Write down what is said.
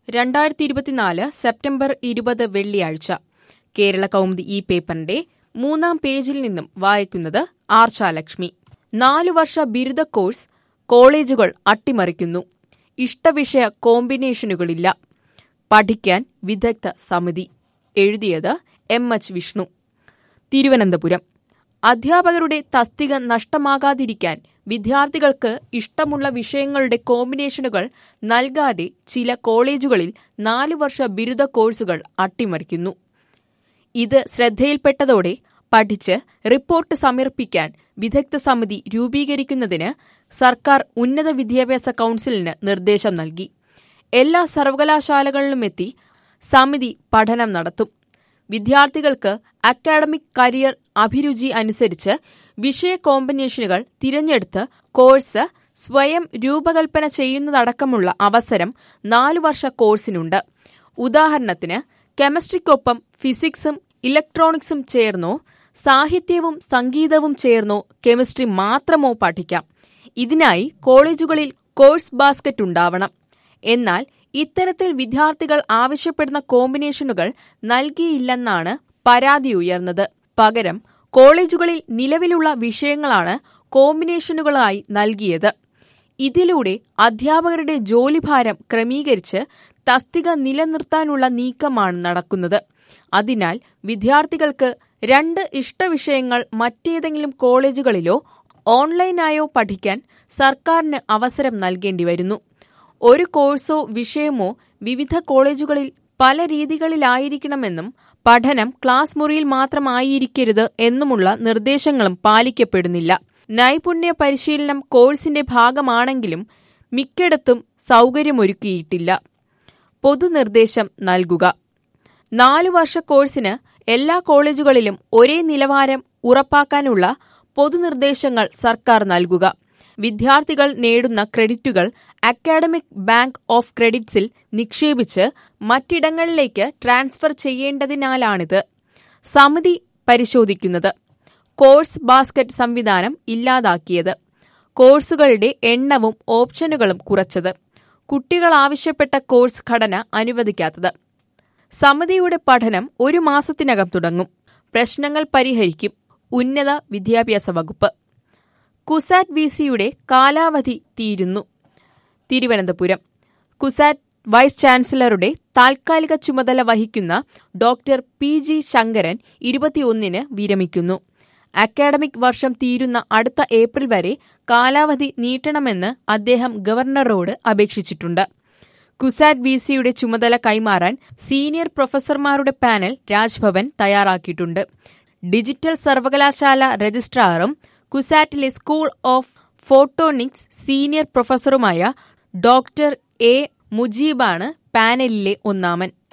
രണ്ടായിരത്തി ഇരുപത്തിനാല് സെപ്റ്റംബർ ഇരുപത് വെള്ളിയാഴ്ച കേരള കൗമുദി ഈ പേപ്പറിന്റെ മൂന്നാം പേജിൽ നിന്നും വായിക്കുന്നത് ആർച്ചാലക്ഷ്മി നാലു വർഷ ബിരുദ കോഴ്സ് കോളേജുകൾ അട്ടിമറിക്കുന്നു ഇഷ്ടവിഷയ കോമ്പിനേഷനുകളില്ല പഠിക്കാൻ വിദഗ്ധ സമിതി എഴുതിയത് എം എച്ച് വിഷ്ണു തിരുവനന്തപുരം അധ്യാപകരുടെ തസ്തിക നഷ്ടമാകാതിരിക്കാൻ വിദ്യാർത്ഥികൾക്ക് ഇഷ്ടമുള്ള വിഷയങ്ങളുടെ കോമ്പിനേഷനുകൾ നൽകാതെ ചില കോളേജുകളിൽ നാലു വർഷ ബിരുദ കോഴ്സുകൾ അട്ടിമറിക്കുന്നു ഇത് ശ്രദ്ധയിൽപ്പെട്ടതോടെ പഠിച്ച് റിപ്പോർട്ട് സമർപ്പിക്കാൻ വിദഗ്ധ സമിതി രൂപീകരിക്കുന്നതിന് സർക്കാർ ഉന്നത വിദ്യാഭ്യാസ കൌൺസിലിന് നിർദ്ദേശം നൽകി എല്ലാ സർവകലാശാലകളിലുമെത്തി സമിതി പഠനം നടത്തും വിദ്യാർത്ഥികൾക്ക് അക്കാഡമിക് കരിയർ അഭിരുചി അനുസരിച്ച് വിഷയ കോമ്പിനേഷനുകൾ തിരഞ്ഞെടുത്ത് കോഴ്സ് സ്വയം രൂപകൽപ്പന ചെയ്യുന്നതടക്കമുള്ള അവസരം നാലു വർഷ കോഴ്സിനുണ്ട് ഉദാഹരണത്തിന് കെമിസ്ട്രിക്കൊപ്പം ഫിസിക്സും ഇലക്ട്രോണിക്സും ചേർന്നോ സാഹിത്യവും സംഗീതവും ചേർന്നോ കെമിസ്ട്രി മാത്രമോ പഠിക്കാം ഇതിനായി കോളേജുകളിൽ കോഴ്സ് ബാസ്ക്കറ്റ് ഉണ്ടാവണം എന്നാൽ ഇത്തരത്തിൽ വിദ്യാർത്ഥികൾ ആവശ്യപ്പെടുന്ന കോമ്പിനേഷനുകൾ നൽകിയില്ലെന്നാണ് പരാതി ഉയർന്നത് പകരം കോളേജുകളിൽ നിലവിലുള്ള വിഷയങ്ങളാണ് കോമ്പിനേഷനുകളായി നൽകിയത് ഇതിലൂടെ അധ്യാപകരുടെ ജോലിഭാരം ക്രമീകരിച്ച് തസ്തിക നിലനിർത്താനുള്ള നീക്കമാണ് നടക്കുന്നത് അതിനാൽ വിദ്യാർത്ഥികൾക്ക് രണ്ട് ഇഷ്ടവിഷയങ്ങൾ മറ്റേതെങ്കിലും കോളേജുകളിലോ ഓൺലൈനായോ പഠിക്കാൻ സർക്കാരിന് അവസരം നൽകേണ്ടി വരുന്നു ഒരു കോഴ്സോ വിഷയമോ വിവിധ കോളേജുകളിൽ പല രീതികളിലായിരിക്കണമെന്നും പഠനം ക്ലാസ് മുറിയിൽ മാത്രമായിരിക്കരുത് എന്നുമുള്ള നിർദ്ദേശങ്ങളും പാലിക്കപ്പെടുന്നില്ല നൈപുണ്യ പരിശീലനം കോഴ്സിന്റെ ഭാഗമാണെങ്കിലും മിക്കയിടത്തും സൗകര്യമൊരുക്കിയിട്ടില്ല പൊതുനിർദ്ദേശം നൽകുക നാലു വർഷ കോഴ്സിന് എല്ലാ കോളേജുകളിലും ഒരേ നിലവാരം ഉറപ്പാക്കാനുള്ള പൊതുനിർദ്ദേശങ്ങൾ സർക്കാർ നൽകുക വിദ്യാർത്ഥികൾ നേടുന്ന ക്രെഡിറ്റുകൾ അക്കാഡമിക് ബാങ്ക് ഓഫ് ക്രെഡിറ്റ്സിൽ നിക്ഷേപിച്ച് മറ്റിടങ്ങളിലേക്ക് ട്രാൻസ്ഫർ ചെയ്യേണ്ടതിനാലാണിത് സമിതി പരിശോധിക്കുന്നത് കോഴ്സ് ബാസ്ക്കറ്റ് സംവിധാനം ഇല്ലാതാക്കിയത് കോഴ്സുകളുടെ എണ്ണവും ഓപ്ഷനുകളും കുറച്ചത് കുട്ടികൾ ആവശ്യപ്പെട്ട കോഴ്സ് ഘടന അനുവദിക്കാത്തത് സമിതിയുടെ പഠനം ഒരു മാസത്തിനകം തുടങ്ങും പ്രശ്നങ്ങൾ പരിഹരിക്കും ഉന്നത വിദ്യാഭ്യാസ വകുപ്പ് കുസാറ്റ് വി സിയുടെ കാലാവധി തീരുന്നു തിരുവനന്തപുരം കുസാറ്റ് വൈസ് ചാൻസലറുടെ താൽക്കാലിക ചുമതല വഹിക്കുന്ന ഡോക്ടർ പി ജി ശങ്കരൻ ഇരുപത്തിയൊന്നിന് വിരമിക്കുന്നു അക്കാഡമിക് വർഷം തീരുന്ന അടുത്ത ഏപ്രിൽ വരെ കാലാവധി നീട്ടണമെന്ന് അദ്ദേഹം ഗവർണറോട് അപേക്ഷിച്ചിട്ടുണ്ട് കുസാറ്റ് വി സിയുടെ ചുമതല കൈമാറാൻ സീനിയർ പ്രൊഫസർമാരുടെ പാനൽ രാജ്ഭവൻ തയ്യാറാക്കിയിട്ടുണ്ട് ഡിജിറ്റൽ സർവകലാശാല രജിസ്ട്രാറും കുസാറ്റിലെ സ്കൂൾ ഓഫ് ഫോട്ടോണിക്സ് സീനിയർ പ്രൊഫസറുമായ ഡോക്ടർ എ മുജീബാണ് പാനലിലെ ഒന്നാമൻ